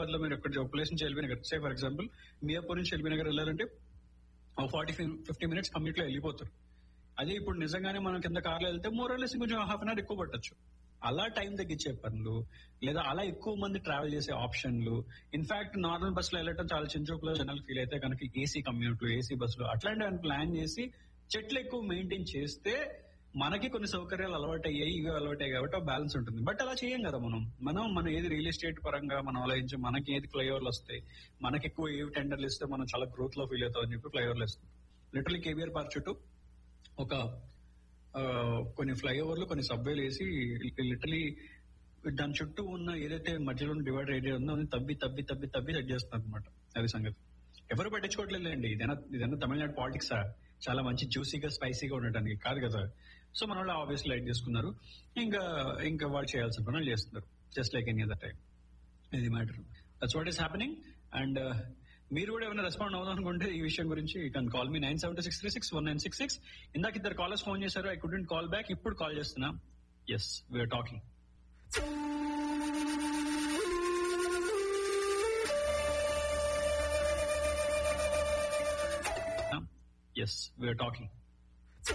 హైదరాబాద్ లో మీరు ఇక్కడ ఒక ప్లేస్ నుంచి LB Nagar say for example Miyapur నుంచి ఎల్బీ నగర్ వెళ్ళాలంటే ఒక ఫార్టీ ఫిఫ్టీ మినిట్స్ కమ్యూట్ లో వెళ్ళిపోతారు అదే ఇప్పుడు నిజంగానే మనం కింద కార్లో వెళ్తే మోరల్లెస్ కొంచెం హాఫ్ అన్ అవర్ ఎక్కువ పట్టొచ్చు అలా టైం తగ్గించే పనులు లేదా అలా ఎక్కువ మంది ట్రావెల్ చేసే ఆప్షన్లు ఇన్ఫాక్ట్ నార్మల్ బస్ లో వెళ్ళటం చాలా చిన్న జనాలు ఫీల్ అయితే కనుక ఏసీ కమ్యూనిట్లు ఏసీ బస్సులు అట్లాంటివి ప్లాన్ చేసి చెట్లు ఎక్కువ మెయింటైన్ చేస్తే మనకి కొన్ని సౌకర్యాలు అలవాటు అయ్యాయి ఇవి అలవాటు అయ్యాయి కాబట్టి బ్యాలెన్స్ ఉంటుంది బట్ అలా చేయం కదా మనం మనం మనం ఏది రియల్ ఎస్టేట్ పరంగా మనం ఆలోచించి మనకి ఏది ఫ్లైఓవర్లు వస్తాయి మనకి ఎక్కువ ఏవి టెండర్లు ఇస్తే మనం చాలా గ్రోత్ లో ఫీల్ అవుతాం అని చెప్పి ఫ్లైఓవర్లు ఇస్తాం లిటరలీ కేబీఆర్ పార్క్ చుట్టూ ఒక ఆ, కొన్ని ఫ్లైఓవర్లు కొన్ని సబ్వేలు వేసి లిటరలీ దాని చుట్టూ ఉన్న ఏదైతే మధ్యలో డివైడర్ ఏరియా ఉందో అది తవ్వి తవ్వి తవ్వి తవ్వి సెట్ చేస్తున్నారు అనమాట అది సంగతి ఎవరు పట్టించుకోవట్లేదండి ఇదైనా ఇదైనా తమిళనాడు పాలిటిక్సా చాలా మంచి జ్యూసీగా స్పైసీగా ఉండటానికి కాదు కదా సో మన వాళ్ళు ఆబ్వియస్ లైట్ చేసుకున్నారు ఇంకా ఇంకా వాళ్ళు చేయాల్సిన పనులు చేస్తున్నారు just like any other time ఇది matter that's what is happening and మీరు కూడా ఏమైనా రెస్పాండ్ అవుదాం అనుకుంటే ఈ విషయం గురించి you can call me nine seven six three six one nine six six ఇందాక ఇద్దరు కాలర్స్ ఫోన్ చేశారు ఐ కుడెంట్ కాల్ బ్యాక్ ఇప్పుడు కాల్ చేస్తున్నా yes we're talking yes we're talking